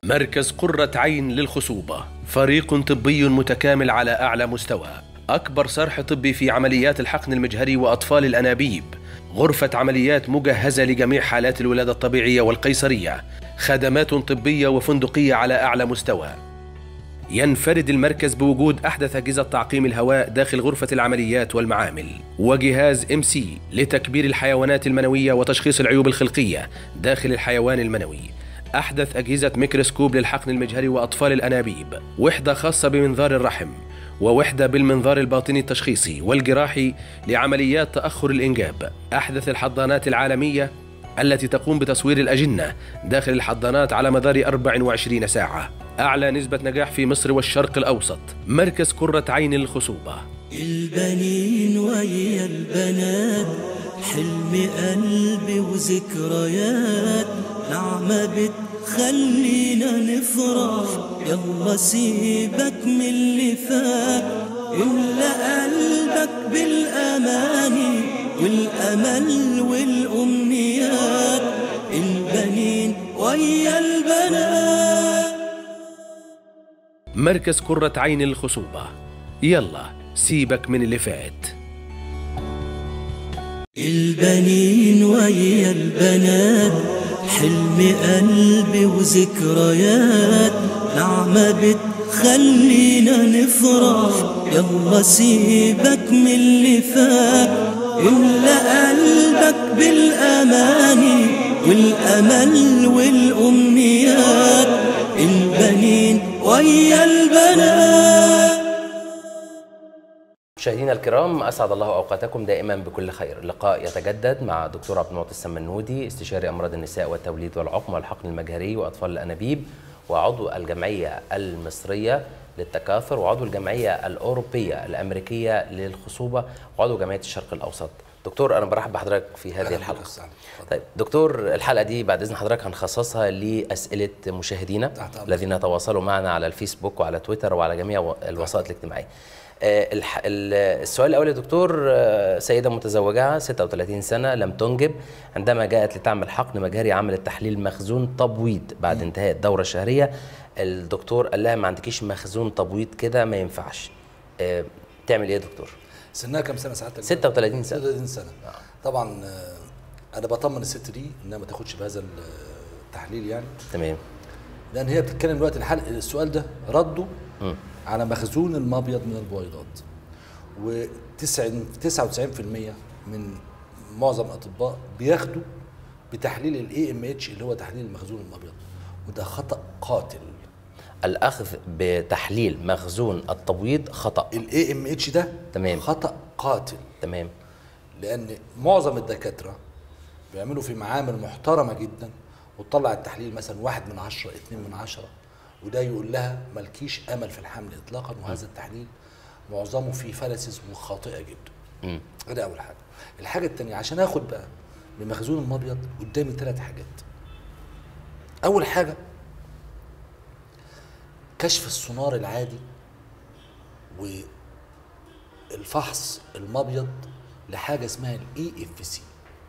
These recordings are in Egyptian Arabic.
مركز قرة عين للخصوبة فريق طبي متكامل على أعلى مستوى أكبر صرح طبي في عمليات الحقن المجهري وأطفال الأنابيب غرفة عمليات مجهزة لجميع حالات الولادة الطبيعية والقيصرية خدمات طبية وفندقية على أعلى مستوى ينفرد المركز بوجود أحدث أجهزة تعقيم الهواء داخل غرفة العمليات والمعامل وجهاز ام سي لتكبير الحيوانات المنوية وتشخيص العيوب الخلقية داخل الحيوان المنوي أحدث أجهزة ميكروسكوب للحقن المجهري وأطفال الأنابيب وحدة خاصة بمنظار الرحم ووحدة بالمنظار الباطني التشخيصي والجراحي لعمليات تأخر الإنجاب أحدث الحضانات العالمية التي تقوم بتصوير الأجنة داخل الحضانات على مدار 24 ساعة أعلى نسبة نجاح في مصر والشرق الأوسط مركز كرة عين الخصوبة البنين ويا البنات حلم قلبي وذكريات نعمة بتخلينا نفرح يلا سيبك من اللي فات املأ قلبك بالأماني والأمل والأمنيات البنين ويا البنات مركز كرة عين الخصوبة يلا سيبك من اللي فات البنين ويا البنات حلم قلبي وذكريات نعمة بتخلينا نفرح يلا سيبك من اللي فات املأ قلبك بالأماني والأمل والأمنيات البنين ويا البنات مشاهدينا الكرام اسعد الله اوقاتكم دائما بكل خير لقاء يتجدد مع دكتور عبد المعطي السمنودي استشاري امراض النساء والتوليد والعقم والحقن المجهري واطفال الانابيب وعضو الجمعيه المصريه للتكاثر وعضو الجمعيه الاوروبيه الامريكيه للخصوبه وعضو جمعيه الشرق الاوسط دكتور انا برحب بحضرتك في هذه الحلقه طيب دكتور الحلقه دي بعد اذن حضرتك هنخصصها لاسئله مشاهدينا الذين تواصلوا معنا على الفيسبوك وعلى تويتر وعلى جميع الوسائط الاجتماعيه آه، الح- ال- السؤال الاول يا دكتور آه، سيده متزوجه 36 سنه لم تنجب عندما جاءت لتعمل حقن مجهري عملت تحليل مخزون تبويض بعد انتهاء الدوره الشهريه الدكتور قال لها ما عندكيش مخزون تبويض كده ما ينفعش آه، تعمل ايه يا دكتور سنها كام سنه ساعتك 36 سنه 36 سنه طبعا آه، انا بطمن الست دي انها ما تاخدش بهذا التحليل يعني تمام لان هي بتتكلم دلوقتي الحلقه السؤال ده رده على مخزون المبيض من البويضات و 99% من معظم الاطباء بياخدوا بتحليل الاي ام اتش اللي هو تحليل المخزون المبيض وده خطا قاتل الاخذ بتحليل مخزون التبويض خطا الاي ام اتش ده تمام. خطا قاتل تمام لان معظم الدكاتره بيعملوا في معامل محترمه جدا وتطلع التحليل مثلا واحد من عشرة اتنين من عشرة وده يقول لها ملكيش امل في الحمل اطلاقا وهذا التحليل معظمه فيه فلسز وخاطئه جدا مم. ده اول حاجه الحاجه الثانيه عشان اخد بقى بمخزون المبيض قدامي ثلاث حاجات اول حاجه كشف السونار العادي والفحص المبيض لحاجه اسمها الاي اف سي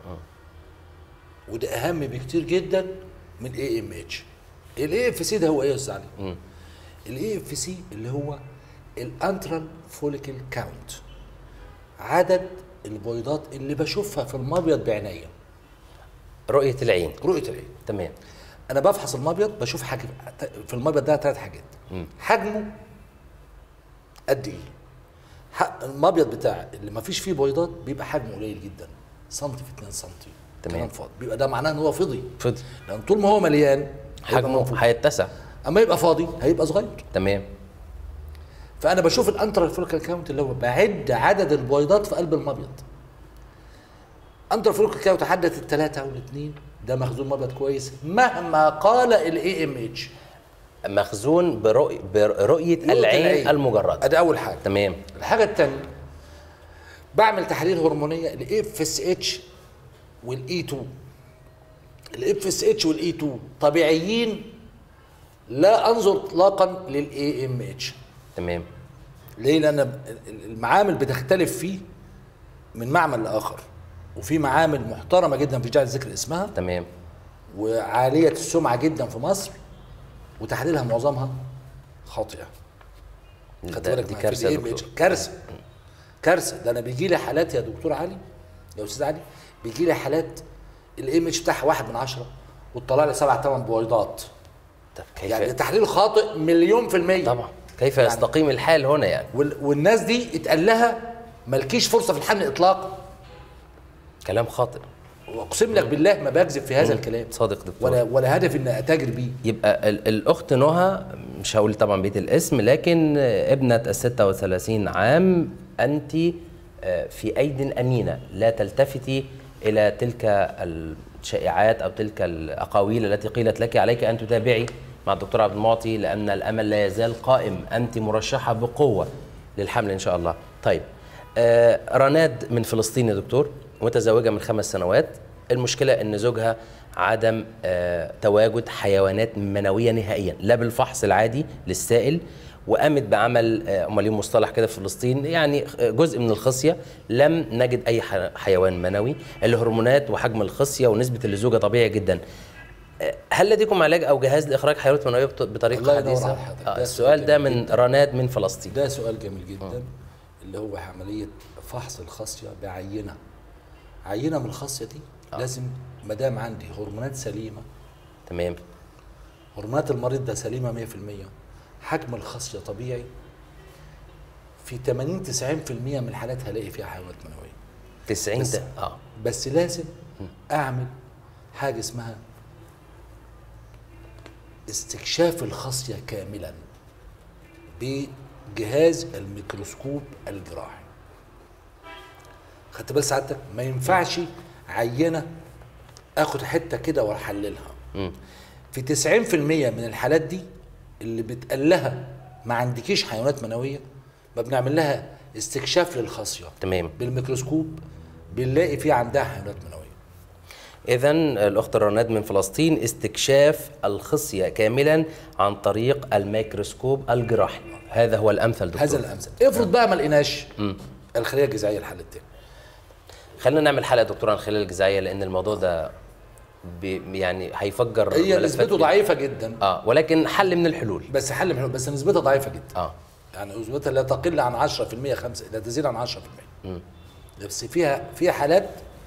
وده اهم بكتير جدا من الاي ام اتش الاي اف سي ده هو ايه يا استاذ علي الاي اف سي اللي هو الانترال فوليكل كاونت عدد البويضات اللي بشوفها في المبيض بعينيا رؤيه العين رؤيه العين تمام انا بفحص المبيض بشوف حاجه في المبيض ده ثلاث حاجات حجمه قد ايه ح- المبيض بتاع اللي ما فيش فيه بويضات بيبقى حجمه قليل جدا سنتي في 2 سنتي تمام. كلام فاضي بيبقى ده معناه ان هو فضي فضي لان طول ما هو مليان هيبقى حجمه منفوخ. هيتسع اما يبقى فاضي هيبقى صغير تمام فانا بشوف الانترال فوليكل كاونت اللي هو بعد عدد البويضات في قلب المبيض انترال فوليكل كاونت عدت الثلاثه او الاثنين ده مخزون مبيض كويس مهما قال الاي ام اتش مخزون برؤية, برؤية العين المجردة ادي اول حاجه تمام الحاجه الثانيه بعمل تحاليل هرمونيه الاف اس اتش والاي 2 الاف اس اتش والاي 2 طبيعيين لا انظر اطلاقا للاي ام اتش تمام ليه؟ لأن المعامل بتختلف فيه من معمل لآخر وفي معامل محترمة جدا في داعي ذكر اسمها تمام وعالية السمعة جدا في مصر وتحليلها معظمها خاطئه خدت ده- بالك دي معايا؟ كارثه في يا ال دكتور image. كارثه كارثه ده انا بيجي لي حالات يا دكتور علي يا استاذ علي بيجي لي حالات الايمج بتاعها واحد من عشرة وتطلع لي سبع ثمان بويضات طب كيف يعني تحليل خاطئ مليون في المية طبعا كيف يعني- يستقيم الحال هنا يعني وال- والناس دي اتقال لها مالكيش فرصه في الحمل اطلاقا كلام خاطئ واقسم لك بالله ما بكذب في هذا الكلام صادق دكتور ولا ولا هدف ان اتاجر بيه يبقى ال- الاخت نهى مش هقول طبعا بيت الاسم لكن ابنه ال 36 عام انت آه، في ايد امينه لا تلتفتي الى تلك الشائعات او تلك الاقاويل التي قيلت لك عليك ان تتابعي مع الدكتور عبد المعطي لان الامل لا يزال قائم انت مرشحه بقوه للحمل ان شاء الله طيب آه، رناد من فلسطين يا دكتور متزوجه من خمس سنوات المشكله ان زوجها عدم آه، تواجد حيوانات منويه نهائيا لا بالفحص العادي للسائل وقامت بعمل آه، هم ليهم مصطلح كده في فلسطين يعني آه، جزء من الخصيه لم نجد اي ح- حيوان منوي الهرمونات وحجم الخصيه ونسبه اللزوجه طبيعي جدا آه، هل لديكم علاج او جهاز لاخراج حيوانات منويه بط- الله بطريقه ينور حديثه؟ على حضرتك. آه ده السؤال سؤال ده جميل من رناد من فلسطين ده سؤال جميل جدا اللي هو عمليه فحص الخصيه بعينه عينه من الخصيه دي لازم ما دام عندي هرمونات سليمه تمام هرمونات المريض ده سليمه 100% حجم الخصيه طبيعي في 80 90% من الحالات هلاقي فيها حيوانات منويه 90 بس- ده اه بس لازم اعمل حاجه اسمها استكشاف الخصيه كاملا بجهاز الميكروسكوب الجراحي خدت بال سعادتك ما ينفعش عينه اخد حته كده واحللها في 90% من الحالات دي اللي بتقال لها ما عندكيش حيوانات منويه ما بنعمل لها استكشاف للخصيه تمام بالميكروسكوب بنلاقي في عندها حيوانات منويه إذا الأخت رناد من فلسطين استكشاف الخصية كاملا عن طريق الميكروسكوب الجراحي هذا هو الأمثل دكتور هذا الامثل افرض بقى ما لقيناش الخليه الجذعيه الحل التاني خلينا نعمل حلقة دكتور عن الخلايا الجذعية لأن الموضوع ده بي يعني هيفجر هي ملفات نسبته كتير. ضعيفه جدا اه ولكن حل من الحلول بس حل محلول بس نسبتها ضعيفه جدا اه يعني نسبتها لا تقل عن 10% 5 لا تزيد عن 10% بس فيها فيها حالات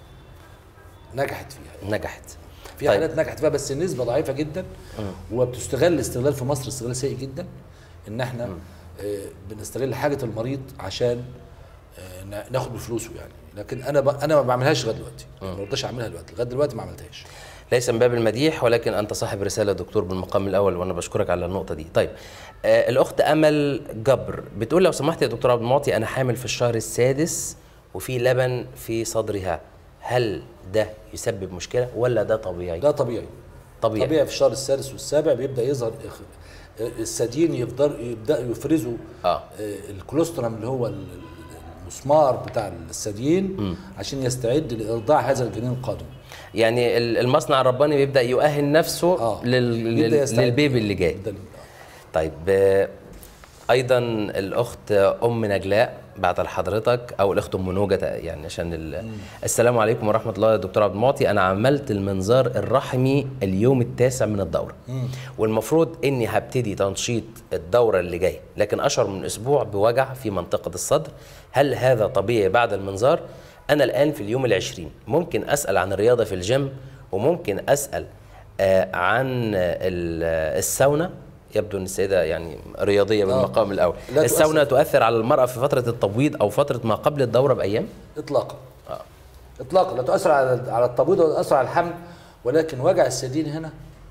نجحت فيها نجحت في طيب. حالات نجحت فيها بس النسبه ضعيفه جدا وبتستغل استغلال في مصر استغلال سيء جدا ان احنا آه بنستغل حاجه المريض عشان آه نا- ناخد بفلوسه يعني لكن انا ب... انا ما بعملهاش لغايه دلوقتي ما برضاش اعملها دلوقتي لغايه دلوقتي ما عملتهاش ليس من باب المديح ولكن انت صاحب رساله دكتور بالمقام الاول وانا بشكرك على النقطه دي طيب آه الاخت امل جبر بتقول لو سمحت يا دكتور عبد المعطي انا حامل في الشهر السادس وفي لبن في صدرها هل ده يسبب مشكله ولا ده طبيعي ده طبيعي طبيعي. طبيعي في الشهر السادس والسابع بيبدا يظهر إخ- الثديين يفضل يبدا يفرزوا آه. الكولوسترم اللي هو ال- المسمار بتاع الثديين عشان يستعد لارضاع هذا الجنين القادم يعني ال- المصنع الرباني بيبدا يؤهل نفسه اه لل... يبدأ لل... يستعد. للبيبي اللي جاي ده ال- طيب آه، ايضا الاخت ام نجلاء بعت لحضرتك او الاخت ام نوجه يعني عشان ال... السلام عليكم ورحمه الله يا دكتور عبد المعطي انا عملت المنظار الرحمي اليوم التاسع من الدوره والمفروض اني هبتدي تنشيط الدوره اللي جايه لكن اشعر من اسبوع بوجع في منطقه الصدر هل هذا طبيعي بعد المنظار انا الان في اليوم العشرين ممكن اسال عن الرياضه في الجيم وممكن اسال آه، عن ال- الساونا يبدو ان السيده يعني رياضيه بالمقام الاول لا الساونا تؤثر. تؤثر على المراه في فتره التبويض او فتره ما قبل الدوره بايام اطلاقا اطلاقا لا تؤثر على على التبويض ولا تؤثر على الحمل ولكن وجع الثديين هنا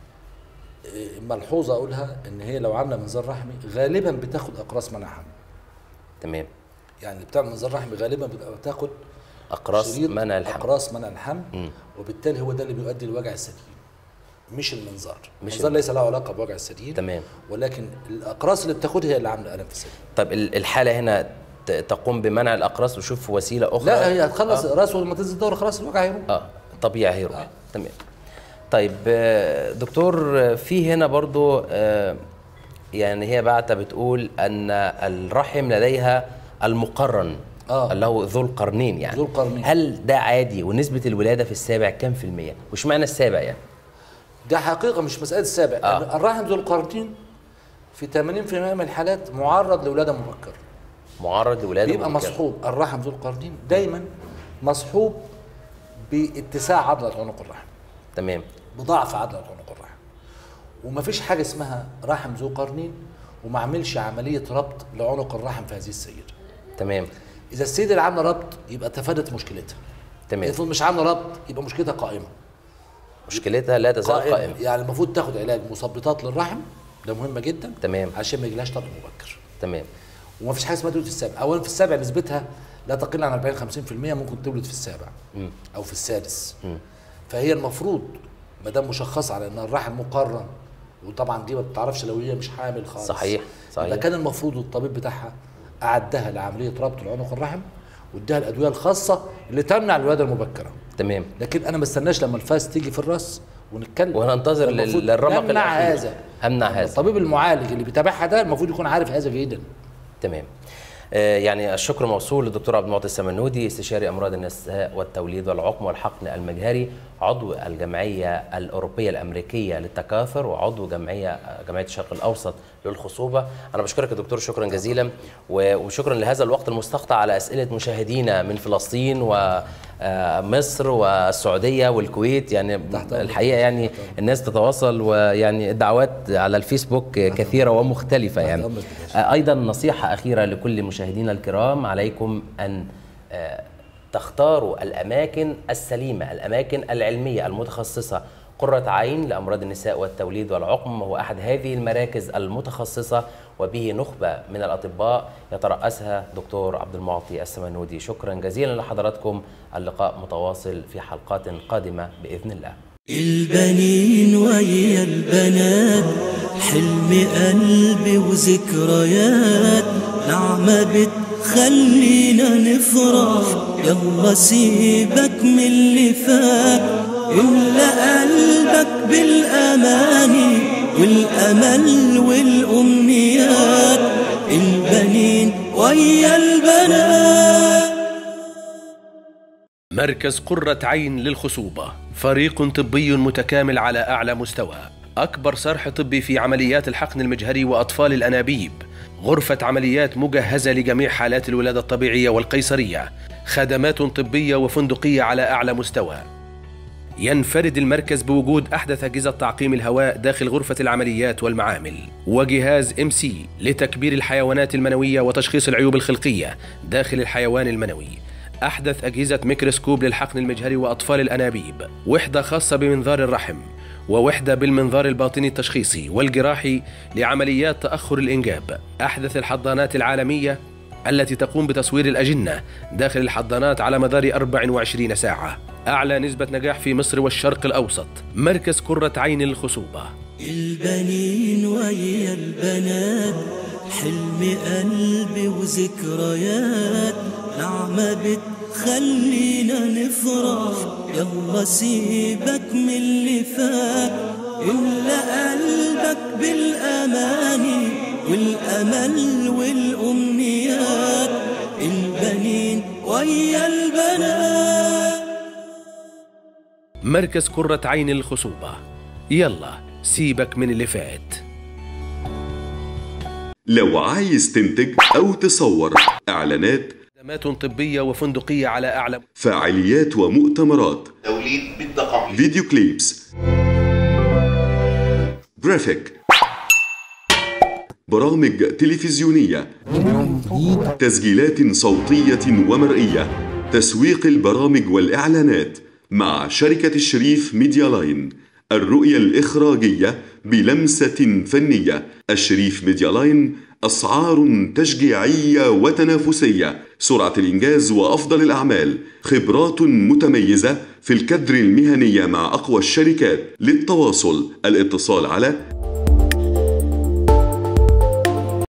إيه، ملحوظه اقولها ان هي لو عامله منظار رحمي غالبا بتاخد اقراص منع حمل تمام يعني اللي بتعمل منظار رحمي غالبا بتبقى بتاخد اقراص شريط منع الحمل اقراص منع الحمل وبالتالي هو ده اللي بيؤدي لوجع الثديين مش المنظار مش المنظار ليس له علاقه بوجع الثديين تمام. ولكن الاقراص اللي بتاخدها هي اللي عامله الم في الثديين طيب ال- الحاله هنا ت- تقوم بمنع الاقراص وشوف وسيله اخرى لا هي هتخلص آه. راس ولما تنزل الدوره خلاص الوجع هيروح اه طبيعي هيروح تمام طيب آه، دكتور آه، في هنا برضو آه، يعني هي بعتة بتقول ان الرحم لديها المقرن آه. اللي هو ذو القرنين يعني ذو القرنين. هل ده عادي ونسبة الولادة في السابع كام في المية؟ وش معنى السابع يعني؟ ده حقيقه مش مساله السابع آه. آه. الرحم ذو القرنين في 80% من الحالات معرض لولاده مبكره معرض لولاده بيبقى مبكرة. مصحوب الرحم ذو القرنين دايما مصحوب باتساع عضله عنق الرحم تمام بضعف عضله عنق الرحم ومفيش حاجه اسمها رحم ذو قرنين وما اعملش عمليه ربط لعنق الرحم في هذه السيده تمام اذا السيده اللي عامله ربط يبقى تفادت مشكلتها تمام المفروض مش عامله ربط يبقى مشكلتها قائمه مشكلتها لا تزال قائمه يعني المفروض تاخد علاج مثبطات للرحم ده مهمه جدا تمام. عشان ما يجيلهاش طلق مبكر تمام وما فيش حاجه اسمها تولد في السابع اولا في السابع نسبتها لا تقل عن 40 50% ممكن تولد في السابع او في السادس فهي المفروض ما دام مشخصه على ان الرحم مقرن وطبعا دي ما بتعرفش لو هي مش حامل خالص صحيح، صحيح. يبقى كان المفروض الطبيب بتاعها اعدها لعمليه ربط العنق الرحم واداها الادويه الخاصه اللي تمنع الولاده المبكره تمام لكن انا ما استناش لما الفاس تيجي في الراس ونتكلم وننتظر لل- المفروض للرمق نمنع الأخير. هذا أمنع هذا. الطبيب المعالج اللي بيتابعها ده المفروض يكون عارف هذا جيدا تمام آه، يعني الشكر موصول للدكتور عبد المعطي السمنودي استشاري امراض النساء والتوليد والعقم والحقن المجهري عضو الجمعيه الاوروبيه الامريكيه للتكاثر وعضو جمعيه جمعيه الشرق الاوسط للخصوبه انا بشكرك يا دكتور شكرا جزيلا و- وشكرا لهذا الوقت المستقطع على اسئله مشاهدينا من فلسطين ومصر والسعوديه والكويت يعني تحت أمرك. الحقيقه يعني الناس تتواصل ويعني الدعوات على الفيسبوك كثيره ومختلفه يعني أمرك يا ايضا نصيحه اخيره لكل مشاهدينا الكرام عليكم ان آه، تختاروا الاماكن السليمه الاماكن العلميه المتخصصه قرة عين لأمراض النساء والتوليد والعقم وهو أحد هذه المراكز المتخصصة وبه نخبة من الأطباء يترأسها دكتور عبد المعطي السمنودي شكرا جزيلا لحضراتكم اللقاء متواصل في حلقات قادمة بإذن الله البنين ويا البنات حلم قلبي وذكريات نعمة بتخلينا نفرح يلا سيبك من اللي فات املأ قلبك بالأماني والأمل والأمنيات البنين ويا البنات مركز قرة عين للخصوبة فريق طبي متكامل على أعلى مستوى أكبر صرح طبي في عمليات الحقن المجهري وأطفال الأنابيب غرفة عمليات مجهزة لجميع حالات الولادة الطبيعية والقيصرية خدمات طبية وفندقية على أعلى مستوى ينفرد المركز بوجود أحدث أجهزة تعقيم الهواء داخل غرفة العمليات والمعامل وجهاز ام سي لتكبير الحيوانات المنوية وتشخيص العيوب الخلقية داخل الحيوان المنوي أحدث أجهزة ميكروسكوب للحقن المجهري وأطفال الأنابيب وحدة خاصة بمنظار الرحم ووحدة بالمنظار الباطني التشخيصي والجراحي لعمليات تأخر الإنجاب أحدث الحضانات العالمية التي تقوم بتصوير الأجنة داخل الحضانات على مدار 24 ساعة أعلى نسبة نجاح في مصر والشرق الأوسط مركز قرة عين للخصوبة البنين ويا البنات حلم قلبي وذكريات نعمة بتخلينا نفرح يلا سيبك من اللي فات املأ قلبك بالأماني والأمل والأمنيات البنين ويا البنات مركز قرة عين للخصوبة يلا سيبك من اللي فات لو عايز تنتج أو تصور إعلانات خدمات طبية وفندقية على أعلى فعاليات ومؤتمرات توليد بالدقائق فيديو كليبس جرافيك برامج تلفزيونية تسجيلات صوتية ومرئية تسويق البرامج والإعلانات مع شركة الشريف ميديا لاين الرؤية الإخراجية بلمسة فنية الشريف ميديا لاين أسعار تشجيعية وتنافسية سرعة الإنجاز وأفضل الأعمال خبرات متميزة في الكدر المهني مع أقوى الشركات للتواصل الاتصال على